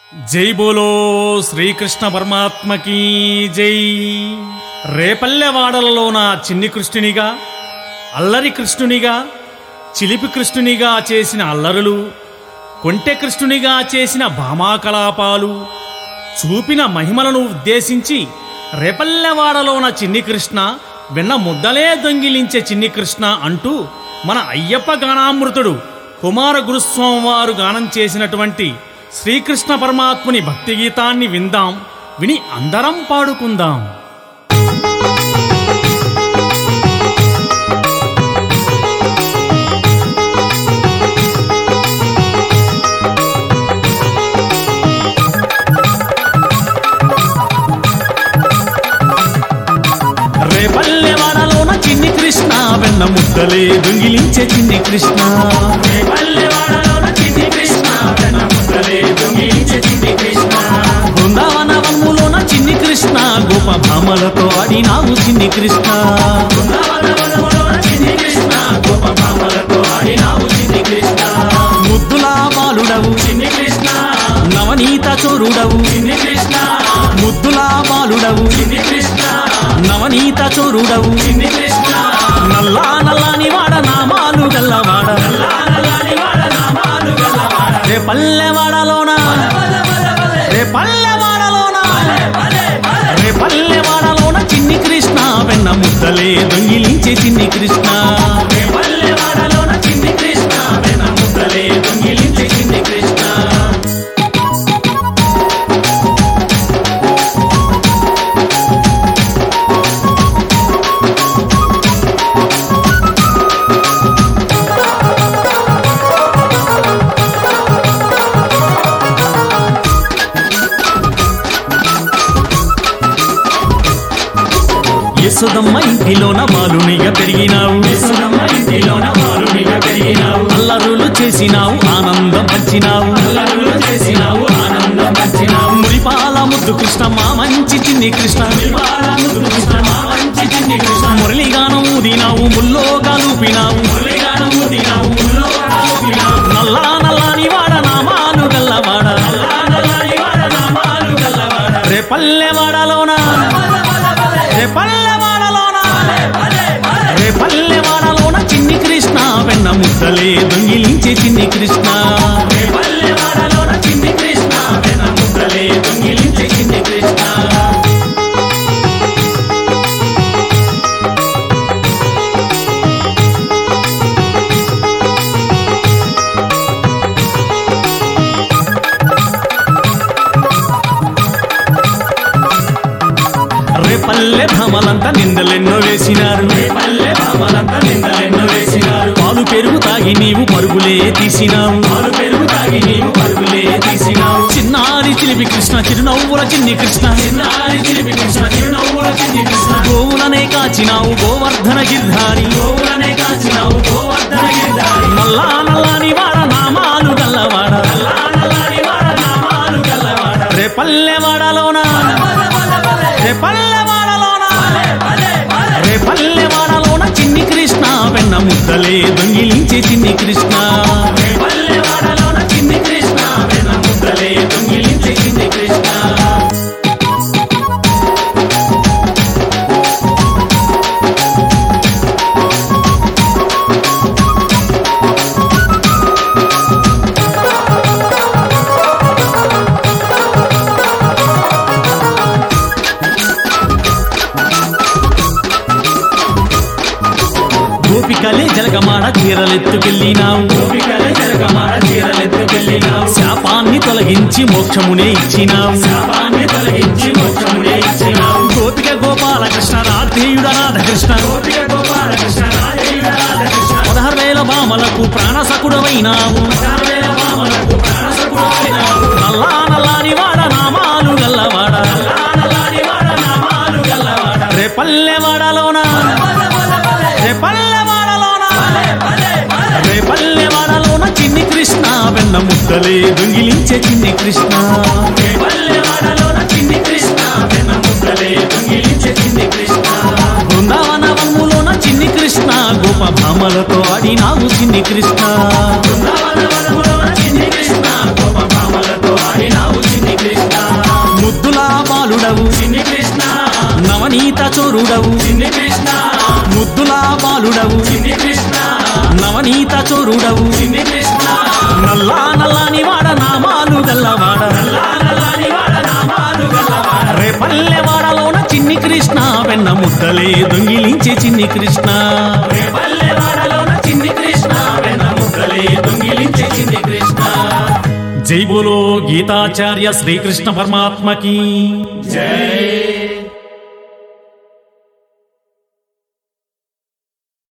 జై బోలో శ్రీకృష్ణ పరమాత్మకి జై రేపల్లెవాడలలోన చిన్ని కృష్ణునిగా అల్లరి కృష్ణునిగా చిలిపి కృష్ణునిగా చేసిన అల్లరులు కొంటె కృష్ణునిగా చేసిన భామాకలాపాలు చూపిన మహిమలను ఉద్దేశించి రేపల్లెవాడలోన చిన్ని కృష్ణ వెన్న ముద్దలే దొంగిలించే చిన్ని కృష్ణ అంటూ మన అయ్యప్ప గానామృతుడు కుమార గురుస్వామి వారు గానం చేసినటువంటి శ్రీకృష్ణ పరమాత్ముని భక్తి గీతాన్ని విందాం విని అందరం పాడుకుందాం రేపల్లెవాడలోన చిన్ని కృష్ణ వెన్న ముద్దలే దొంగిలించే చిన్ని కృష్ణ రేపల్లెవాడలోన చిన్ని కృష్ణ వెన్న ముద్దలే దొంగిలించే చిన్ని కృష్ణ బృందావనవనములోన చిన్ని కృష్ణ గోప భామలతో ఆడినావు చిన్ని కృష్ణ బృందావనవనములోన చిన్ని కృష్ణ గోప భామలతో ఆడినావు చిన్ని కృష్ణ ముద్దులా బాలుడవు చిన్ని కృష్ణ నవనీత చోరుడవు చిన్ని కృష్ణ ముద్దులా బాలుడవు చిన్ని కృష్ణ నవనీత చోరుడవు చిన్ని కృష్ణ నల్లా నల్లాని వాడ నామాలు గల్లవాడ నల్లా నల్లాని వాడ నామాలు గల్లవాడ రే పల్లెవాడలోన రే పల్లెవాడలోన రే పల్లెవాడలోన చిన్ని కృష్ణ వెన్న ముద్దలే దొంగిలించే చిన్ని కృష్ణ రే పల్లెవాడలోన చిన్ని కృష్ణ వెన్న ముద్దలే దొంగిలించే చిన్ని కృష్ణ యశోదమ్మ ఇంటిలోన బాలునిగా పెరిగినావు యశోదమ్మ ఇంటిలోన బాలునిగా పెరిగినావు అల్లరులు చేసినావు ఆనందం పంచినావు అల్లరులు చేసినావు ఆనందం పంచినావు మురిపాల ముద్దు కృష్ణ మా మంచి చిన్ని కృష్ణ మురిపాల ముద్దు కృష్ణ మా మంచి చిన్ని కృష్ణ మురళిగానం ఊదినావు ముల్లో గాలుపినావు మురళిగానం ఊదినావు ముల్లో గాలుపినావు నల్లా నల్లాని వాడ నామాలు గల్లవాడ నల్లా నల్లాని వాడ నామాలు గల్లవాడ రే పల్లెవాడలోన రే పల్లెవాడలోన రే పల్లెవాడలోన చిన్ని కృష్ణ వెన్న ముద్దలే దొంగిలించే చిన్ని కృష్ణ రే పల్లెవాడలోన చిన్ని కృష్ణ వెన్న ముద్దలే దొంగిలించే చిన్ని కృష్ణ రేపల్లె భామలంతా నిందలెన్నో వేసినారు రేపల్లె భామలంతా నిందలెన్నో వేసినారు పాలు పెరుగు తాగి నీవు పరుగులే తీసినావు పాలు పెరుగు తాగి నీవు పరుగులే తీసినావు చిన్నారి చిలిపి కృష్ణ చిరునవ్వుల చిన్ని కృష్ణ చిన్నారి చిలిపి కృష్ణ చిరునవ్వుల చిన్ని కృష్ణ గోవులనే కాచినావు గోవర్ధన గిర్ధారి గోవులనే కాచినావు గోవర్ధన గిర్ధారి నల్లా నల్లాని వాడ నామాలు గల్లవాడ నల్లా నల్లాని వాడ నామాలు గల్లవాడ రేపల్లెవాడలోన రే పల్లెవాడలోన రే పల్లెవాడలోన చిన్ని కృష్ణ వెన్న ముద్దలే దొంగిలించే చిన్ని కృష్ణ రే పల్లెవాడలోన చిన్ని కృష్ణ వెన్న ముద్దలే దొంగిలించే చిన్ని కృష్ణ గోపికలే జలగమాడ చీరలెత్తుకెళ్ళినావు గోపికలే జలగమాడ చీరలెత్తుకెళ్ళినావు శాపాన్ని తొలగించి మోక్షమునే ఇచ్చినావు శాపాన్ని తొలగించి మోక్షమునే ఇచ్చినావు గోపిక గోపాలకృష్ణ రాధేయుడ రాధకృష్ణ గోపిక గోపాలకృష్ణ రాధేయుడ రాధకృష్ణ పదహారు వేల బామలకు ప్రాణసకుడవైనావు పదహారు వేల బామలకు ప్రాణసకుడవైనావు నల్లా నల్లాని వాడ నామాలు గల్లవాడ నల్లా నల్లాని వాడ నామాలు గల్లవాడ రే పల్లెవాడలోన రే పల్లెవాడలోన రే పల్లెవాడలోన చిన్ని కృష్ణ వెన్న ముద్దలే దొంగిలించే చిన్ని కృష్ణ రే పల్లెవాడలోన చిన్ని కృష్ణ వెన్న ముద్దలే దొంగిలించే చిన్ని కృష్ణ బృందావనవనములోన చిన్ని కృష్ణ గోప భామలతో ఆడినావు చిన్ని కృష్ణ బృందావనవనములోన చిన్ని కృష్ణ గోప భామలతో ఆడినావు చిన్ని చోరుడవు చిన్ని కృష్ణ ముద్దులా బాలుడవు చిన్ని కృష్ణ నవనీత చోరుడవు చిన్ని కృష్ణ నల్లా నల్లాని వాడ నామాలు గల్లవాడ నల్లా నల్లని వాడ నామాలు గల్లవాడ రేపల్లె వాడలోన చిన్ని కృష్ణ వెన్న ముద్దలే దొంగిలించే చిన్ని కృష్ణ రేపల్లె వాడలోన చిన్ని కృష్ణ వెన్న ముద్దలే దొంగిలించే చిన్ని కృష్ణ జై బోలో గీతాచార్య శ్రీకృష్ణ పరమాత్మకి జై